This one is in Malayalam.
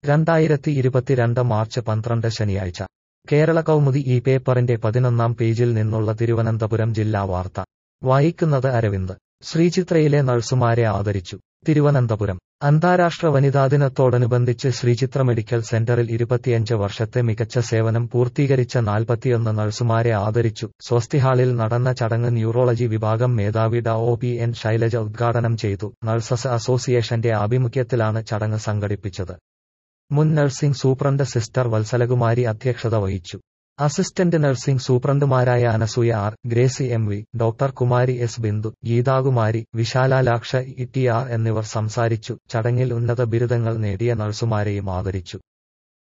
രണ്ടായിരത്തി ഇരുപത്തിരണ്ട് മാർച്ച് പന്ത്രണ്ട് ശനിയാഴ്ച കേരള കൗമുദി ഈ പേപ്പറിന്റെ പതിനൊന്നാം പേജിൽ നിന്നുള്ള തിരുവനന്തപുരം ജില്ലാ വാർത്ത വായിക്കുന്നത് അരവിന്ദ് ശ്രീചിത്രയിലെ നഴ്സുമാരെ ആദരിച്ചു തിരുവനന്തപുരം അന്താരാഷ്ട്ര വനിതാ ദിനത്തോടനുബന്ധിച്ച് ശ്രീചിത്ര മെഡിക്കൽ സെന്ററിൽ ഇരുപത്തിയഞ്ച് വർഷത്തെ മികച്ച സേവനം പൂർത്തീകരിച്ച നാൽപ്പത്തിയൊന്ന് നഴ്സുമാരെ ആദരിച്ചു സ്വസ്തിഹാളിൽ നടന്ന ചടങ്ങ് ന്യൂറോളജി വിഭാഗം മേധാവി ഡ ഒ പി എൻ ശൈലജ ഉദ്ഘാടനം ചെയ്തു നഴ്സസ് അസോസിയേഷന്റെ ആഭിമുഖ്യത്തിലാണ് ചടങ്ങ് സംഘടിപ്പിച്ചത് മുൻ നഴ്സിംഗ് സൂപ്രണ്ട് സിസ്റ്റർ വത്സലകുമാരി അധ്യക്ഷത വഹിച്ചു അസിസ്റ്റന്റ് നഴ്സിംഗ് സൂപ്രണ്ടുമാരായ Anasuya R Gracy M V doctor Kumari S Bindu Geethakumari Vishalalaksha E T R എന്നിവർ സംസാരിച്ചു ചടങ്ങിൽ ഉന്നത ബിരുദങ്ങൾ നേടിയ നഴ്സുമാരെയും ആദരിച്ചു